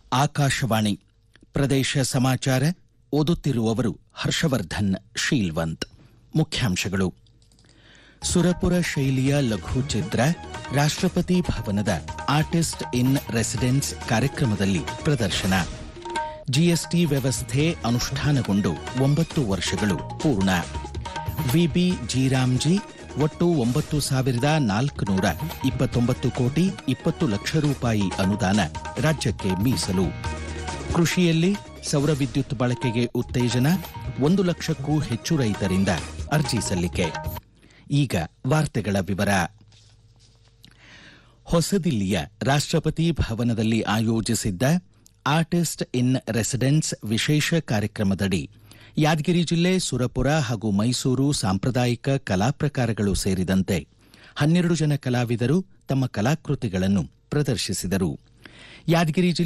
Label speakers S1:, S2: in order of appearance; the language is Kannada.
S1: ಆಕಾಶವಾಣಿ ಪ್ರದೇಶ ಸಮಾಚಾರ ಓದುತ್ತಿರುವವರು ಹರ್ಷವರ್ಧನ್ ಶೀಲ್ವಂತ್ ಮುಖ್ಯಾಂಶಗಳು ಸುರಪುರ ಶೈಲಿಯ ಲಘು ಚಿತ್ರ ರಾಷ್ಟ್ರಪತಿ ಭವನದ ಆರ್ಟಿಸ್ಟ್ ಇನ್ ರೆಸಿಡೆನ್ಸ್ ಕಾರ್ಯಕ್ರಮದಲ್ಲಿ ಪ್ರದರ್ಶನ ಜಿಎಸ್ಟಿ ವ್ಯವಸ್ಥೆ ಅನುಷ್ಠಾನಗೊಂಡು ಒಂಬತ್ತು ವರ್ಷಗಳು ಪೂರ್ಣ ವಿಬಿ ಜೀರಾಮ್ಜಿ ಒಟ್ಟು ಒಂಬತ್ತು ಸಾವಿರದ ನಾಲ್ಕುನೂರ ಇಪ್ಪತ್ತೊಂಬತ್ತು ಕೋಟಿ ಇಪ್ಪತ್ತು ಲಕ್ಷ ರೂಪಾಯಿ ಅನುದಾನ ರಾಜ್ಯಕ್ಕೆ ಮೀಸಲು ಕೃಷಿಯಲ್ಲಿ ಸೌರ ವಿದ್ಯುತ್ ಬಳಕೆಗೆ ಉತ್ತೇಜನ ಒಂದು ಲಕ್ಷಕ್ಕೂ ಹೆಚ್ಚು ರೈತರಿಂದ ಅರ್ಜಿ ಸಲ್ಲಿಕೆ ಈಗ ವಾರ್ತೆಗಳ ವಿವರ ಹೊಸದಿಲ್ಲಿಯ ರಾಷ್ಟ್ರಪತಿ ಭವನದಲ್ಲಿ ಆಯೋಜಿಸಿದ್ದ ಆರ್ಟಿಸ್ಟ್ ಇನ್ ರೆಸಿಡೆನ್ಸ್ ವಿಶೇಷ ಕಾರ್ಯಕ್ರಮದಡಿ ಯಾದಗಿರಿ ಜಿಲ್ಲೆ ಸುರಪುರ ಹಾಗೂ ಮೈಸೂರು ಸಾಂಪ್ರದಾಯಿಕ ಕಲಾ ಪ್ರಕಾರಗಳು ಸೇರಿದಂತೆ ಹನ್ನೆರಡು ಜನ ಕಲಾವಿದರು ತಮ್ಮ ಕಲಾಕೃತಿಗಳನ್ನು ಪ್ರದರ್ಶಿಸಿದರು ಯಾದಗಿರಿ ಜಿಲ್ಲೆ